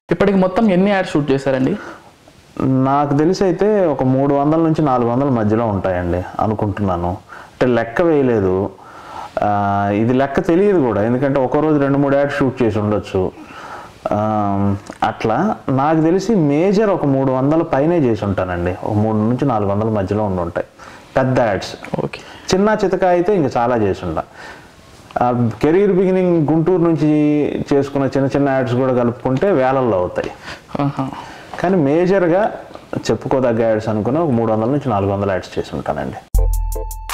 ఇప్పటికి మొత్తం ఎన్ని యాడ్స్ షూట్ చేశారండి నాకు తెలిసి అయితే ఒక మూడు వందల నుంచి నాలుగు వందల మధ్యలో ఉంటాయండి అనుకుంటున్నాను అంటే లెక్క వేయలేదు ఆ, ఇది లెక్క తెలియదు కూడా ఎందుకంటే ఒక రోజు రెండు మూడు యాడ్స్ షూట్ చేసి ఉండొచ్చు ఆ, అట్లా నాకు తెలిసి మేజర్ ఒక మూడు వందల పైనే చేసి ఉంటానండి ఒక మూడు నుంచి నాలుగు వందల మధ్యలో ఉండి ఉంటాయి పెద్ద యాడ్స్ ఓకే చిన్న చితక అయితే ఇంకా చాలా చేసి ఉంటా కెరీర్ బిగినింగ్ గుంటూరు నుంచి చేసుకున్న చిన్న చిన్న యాడ్స్ కూడా కలుపుకుంటే వేలల్లో అవుతాయి ఆహా. కానీ మేజర్గా చెప్పుకోదగ్గ యాడ్స్ అనుకుని ఒక మూడు వందల నుంచి నాలుగు వందల యాడ్స్ చేసి ఉంటానండి